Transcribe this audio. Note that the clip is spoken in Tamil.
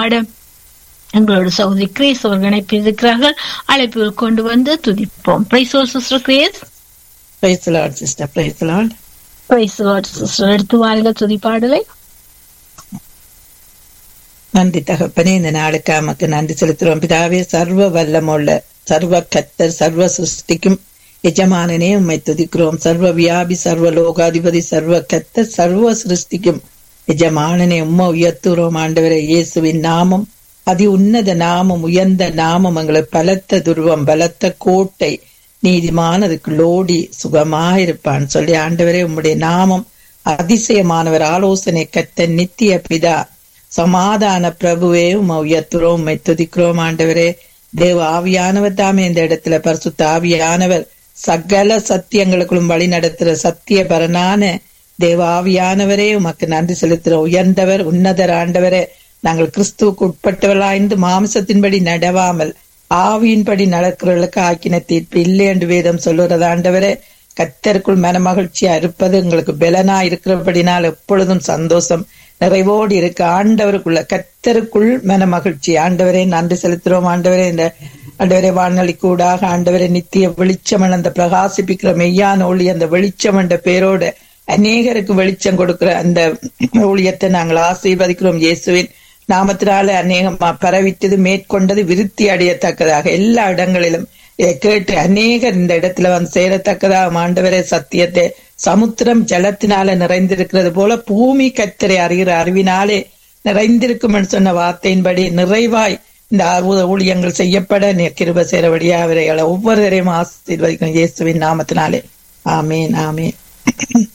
பாட எங்களோட சகோதரி கிரேஸ் அவர்கள் இணைப்பிருக்கிறார்கள் அழைப்பில் கொண்டு வந்து துதிப்போம் praise sister Grace praise Lord sister praise Lord praise sister எடுத்து வாருங்கள் துதி பாடலை நன்றி தகப்பனே இந்த நாளுக்கு நமக்கு நன்றி செலுத்துறோம் பிதாவே சர்வ வல்லமுள்ள சர்வ கத்தர் சர்வ சிருஷ்டிக்கும் எஜமானனே உம்மை துதிக்கிறோம் சர்வ வியாபி சர்வ லோகாதிபதி சர்வ கத்தர் சர்வ சிருஷ்டிக்கும் எஜமானனே உம்மை உயர்த்துறோம் ஆண்டவரே இயேசுவின் நாமம் அதி உன்னத நாமம் உயர்ந்த நாமம் எங்களுக்கு பலத்த துருவம் பலத்த கோட்டை நீதிமான் அதுக்குள்ளோடி சுகமாயிருப்பான் சொல்லி ஆண்டவரே உம்முடைய நாமம் அதிசயமானவர் ஆலோசனை கத்த நித்திய பிதா சமாதான பிரபுவே உம்மை உயர்த்துறோம் உம்மை துதிக்கிறோம் ஆண்டவரே தேவ ஆவியானவர் தாமே இந்த இடத்துல பரிசுத்த ஆவியானவர் சகல சத்தியங்களுக்குள்ளும் வழி நடத்துற சத்திய பரனான தேவ ஆவியானவரே உமக்கு நன்றி செலுத்துற உயர்ந்தவர் உன்னதர் ஆண்டவரே நாங்கள் கிறிஸ்துவுக்கு உட்பட்டவர்களாய்ந்து மாம்சத்தின்படி நடவாமல் ஆவியின்படி நடக்கிறவர்களுக்கு ஆக்கின தீர்ப்பு இல்லை என்று வேதம் சொல்லுறது ஆண்டவரே கத்தருக்குள் மனமகிழ்ச்சியா இருப்பது உங்களுக்கு பலனா இருக்கிறபடினால் எப்பொழுதும் சந்தோஷம் நிறைவோடு இருக்க ஆண்டவருக்குள்ள கத்தருக்குள் மன மகிழ்ச்சி ஆண்டவரே நன்றி செலுத்துறோம் ஆண்டவரே இந்த ஆண்டவரே வானொலி கூடாக ஆண்டவரே நித்திய வெளிச்சம் அந்த பிரகாசிப்பிக்கிற மெய்யான ஒளி அந்த வெளிச்சம் என்ற பேரோட அநேகருக்கு வெளிச்சம் கொடுக்கிற அந்த ஊழியத்தை நாங்கள் ஆசீர்வதிக்கிறோம் இயேசுவின் நாமத்தினால அநேகமா பரவிட்டது மேற்கொண்டது விருத்தி அடையத்தக்கதாக எல்லா இடங்களிலும் இதை கேட்டு அநேகர் இந்த இடத்துல வந்து சேரத்தக்கதாக ஆண்டவரே சத்தியத்தை சமுத்திரம் ஜலத்தினால நிறைந்திருக்கிறது போல பூமி கத்தரை அறிகிற அறிவினாலே நிறைந்திருக்கும் என்று சொன்ன வார்த்தையின்படி நிறைவாய் இந்த ஊழியங்கள் செய்யப்பட கிருப சேரபடியா அவர்களை ஒவ்வொருவரையும் ஆசீர்வதிக்கும் இயேசுவின் நாமத்தினாலே ஆமேன் ஆமேன்